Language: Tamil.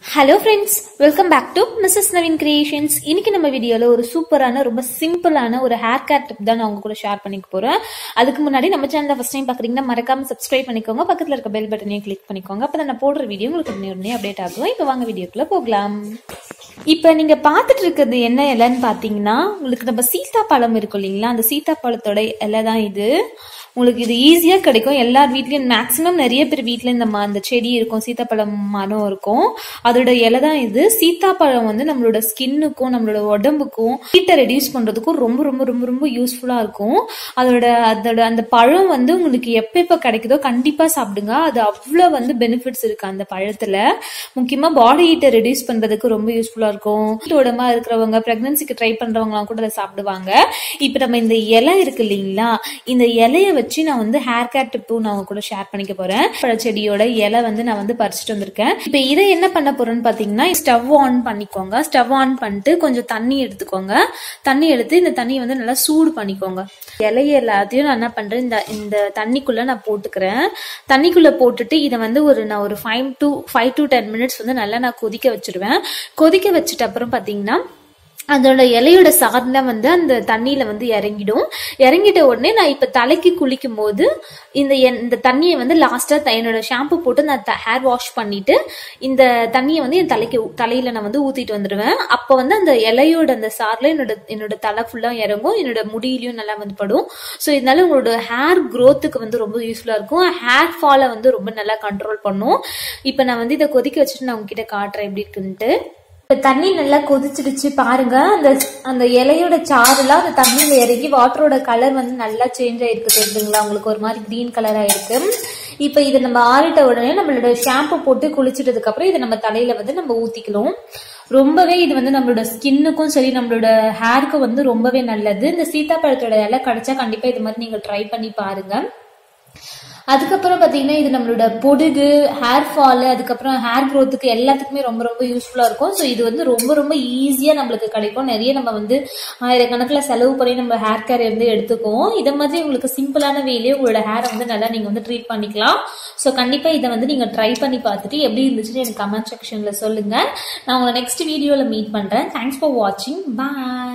hello friends welcome back to Mrs Naveen Creations இன்னைக்கு நம்ம வீடியோல ஒரு சூப்பரான ரொம்ப சிம்பிளான ஒரு ஹேர் கேர் டிப் தான் நான் உங்க கூட ஷேர் பண்ணிக்க போறேன் அதுக்கு முன்னாடி நம்ம சேனலை ஃபர்ஸ்ட் டைம் பாக்குறீங்கன்னா மறக்காம சப்ஸ்கிரைப் பண்ணிக்கோங்க பக்கத்துல இருக்க பெல் பட்டனையும் கிளிக் பண்ணிக்கோங்க அப்பதான் நான் போடுற வீடியோ உங்களுக்கு உடனே உடனே அப்டேட் ஆகும் இப்போ வாங்க வீடியோக்குள்ள போகலாம் இப்போ நீங்க பார்த்துட்டு இருக்கிறது என்ன இலைன்னு பாத்தீங்கன்னா உங்களுக்கு நம்ம சீத்தாப்பழம் இருக்கும் இல்லைங்களா அந்த சீத்தாப்பழத்தோட இலை தான் இது உங்களுக்கு இது ஈஸியா கிடைக்கும் எல்லார் வீட்லயும் மேக்ஸிமம் நிறைய பேர் வீட்ல இந்த ம- அந்த செடி இருக்கும் சீத்தாப்பழம் மரம் இருக்கும் அதோட இலை தான் இது சீத்தாப்பழம் வந்து நம்மளோட ஸ்கின்னுக்கும் நம்மளோட உடம்புக்கும் ஹீட்டை ரெடியூஸ் பண்றதுக்கும் ரொம்ப ரொம்ப ரொம்ப ரொம்ப யூஸ்ஃபுல்லா இருக்கும் அதோட அதோட அந்த பழம் வந்து உங்களுக்கு எப்ப எப்ப கிடைக்குதோ கண்டிப்பா சாப்பிடுங்க அது அவ்வளோ வந்து பெனிஃபிட்ஸ் இருக்கு அந்த பழத்துல முக்கியமா பாடி ஹீட்டை ரெடியூஸ் பண்றதுக்கு ரொம்ப யூஸ்ஃபுல்லா இருக்கும் ஹீட் உடம்பா இருக்கிறவங்க பிரெக்னன்சிக்கு ட்ரை பண்றவங்கலாம் கூட அதை சாப்பிடுவாங்க இப்ப நம்ம இந்த இலை இருக்கு இல்லைங்களா இந்த இலைய வச்சு நான் வந்து ஹேர் கேர் டிப்பும் நான் உங்க கூட ஷேர் பண்ணிக்க போறேன் பழ செடியோட இலை வந்து நான் வந்து பறிச்சுட்டு வந்திருக்கேன் இப்ப இதை என்ன பண்ண போறேன்னு பாத்தீங்கன்னா ஸ்டவ் ஆன் பண்ணிக்கோங்க ஸ்டவ் ஆன் பண்ணிட்டு கொஞ்சம் தண்ணி எடுத்துக்கோங்க தண்ணி எடுத்து இந்த தண்ணியை வந்து நல்லா சூடு பண்ணிக்கோங்க இலைய எல்லாத்தையும் நான் என்ன பண்றேன் இந்த இந்த தண்ணிக்குள்ள நான் போட்டுக்கிறேன் தண்ணிக்குள்ள போட்டுட்டு இதை வந்து ஒரு நான் ஒரு five to five to ten minutes வந்து நல்லா நான் கொதிக்க வச்சிருவேன் கொதிக்க வச்சுட்டு அப்புறம் பாத்தீங்கன்னா அதோட இலையோட சார்லாம் வந்து அந்த தண்ணியில வந்து இறங்கிடும் இறங்கிட்ட உடனே நான் இப்ப தலைக்கு குளிக்கும் போது இந்த எண்- இந்த தண்ணியை வந்து லாஸ்டா என்னோட ஷாம்பு போட்டு நான் ஹேர் வாஷ் பண்ணிட்டு இந்த தண்ணியை வந்து என் தலைக்கு ஊ- தலையில நான் வந்து ஊத்திட்டு வந்துடுவேன் அப்ப வந்து அந்த இலையோட அந்த சார்ல என்னோட என்னோட தலை ஃபுல்லா இறங்கும் என்னோட முடியிலயும் நல்லா வந்து படும் ஸோ இதனால உங்களோட ஹேர் க்கு வந்து ரொம்ப யூஸ்ஃபுல்லா இருக்கும் ஹேர் ஃபாலை வந்து ரொம்ப நல்லா கண்ட்ரோல் பண்ணும் இப்ப நான் வந்து இதை கொதிக்க வச்சுட்டு நான் உங்ககிட்ட காட்டுறேன் எப்படி இருக்குன்ட்டு இப்ப தண்ணி நல்லா கொதிச்சிடுச்சு பாருங்க அந்த அந்த இலையோட சாறுலாம் அந்த தண்ணியில இறங்கி வாட்டரோட கலர் வந்து நல்லா சேஞ்ச் ஆயிருக்கு தெரியுதுங்களா உங்களுக்கு ஒரு மாதிரி கிரீன் கலர் ஆயிருக்கு இப்ப இதை நம்ம ஆறிட்ட உடனே நம்மளோட ஷாம்பு போட்டு குளிச்சிட்டதுக்கு அப்புறம் இதை நம்ம தலையில வந்து நம்ம ஊத்திக்கலாம் ரொம்பவே இது வந்து நம்மளோட ஸ்கின்னுக்கும் சரி நம்மளோட ஹேருக்கும் வந்து ரொம்பவே நல்லது இந்த சீத்தாப்பழத்தோட இலை கிடைச்சா கண்டிப்பா இது மாதிரி நீங்க ட்ரை பண்ணி பாருங்க அதுக்கப்புறம் பாத்தீங்கன்னா இது நம்மளோட பொடுகு ஹேர் ஃபால் அதுக்கப்புறம் ஹேர் க்கு எல்லாத்துக்குமே ரொம்ப ரொம்ப யூஸ்ஃபுல்லா இருக்கும் ஸோ இது வந்து ரொம்ப ரொம்ப ஈஸியா நம்மளுக்கு கிடைக்கும் நிறைய நம்ம வந்து ஆயிரக்கணக்கில் செலவு பண்ணி நம்ம ஹேர் கேர் இருந்து எடுத்துக்குவோம் இதை மாதிரி உங்களுக்கு சிம்பிளான வேலையே உங்களோட ஹேரை வந்து நல்லா நீங்க வந்து ட்ரீட் பண்ணிக்கலாம் ஸோ கண்டிப்பா இதை வந்து நீங்க ட்ரை பண்ணி பார்த்துட்டு எப்படி இருந்துச்சுன்னு எனக்கு கமெண்ட் செக்ஷன்ல சொல்லுங்க நான் உங்களை நெக்ஸ்ட் வீடியோல மீட் பண்றேன் தேங்க்ஸ் ஃபார் வாட்சிங் பாய்